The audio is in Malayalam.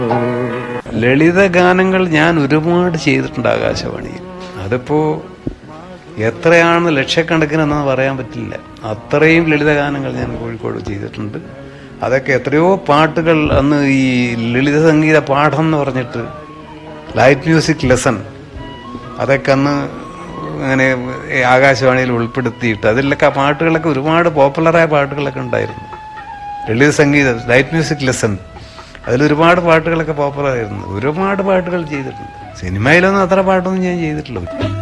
ലളിത ഗാനങ്ങൾ ഞാൻ ഒരുപാട് ചെയ്തിട്ടുണ്ട് ആകാശവാണിയിൽ അതിപ്പോ എത്രയാണ് ലക്ഷക്കണക്കിനെന്ന് പറയാൻ പറ്റില്ല അത്രയും ലളിത ഗാനങ്ങൾ ഞാൻ കോഴിക്കോട് ചെയ്തിട്ടുണ്ട് അതൊക്കെ എത്രയോ പാട്ടുകൾ അന്ന് ഈ ലളിത സംഗീത പാഠം എന്ന് പറഞ്ഞിട്ട് ലൈറ്റ് മ്യൂസിക് ലെസൺ അതൊക്കെ അന്ന് അങ്ങനെ ആകാശവാണിയിൽ ഉൾപ്പെടുത്തിയിട്ട് അതിലൊക്കെ ആ പാട്ടുകളൊക്കെ ഒരുപാട് പോപ്പുലറായ പാട്ടുകളൊക്കെ ഉണ്ടായിരുന്നു ലളിത സംഗീതം ലൈറ്റ് മ്യൂസിക് ലെസൺ അതിലൊരുപാട് പാട്ടുകളൊക്കെ പോപ്പുലർ ആയിരുന്നു ഒരുപാട് പാട്ടുകൾ ചെയ്തിട്ടുണ്ട് സിനിമയിലൊന്നും അത്ര പാട്ടൊന്നും ഞാൻ ചെയ്തിട്ടില്ല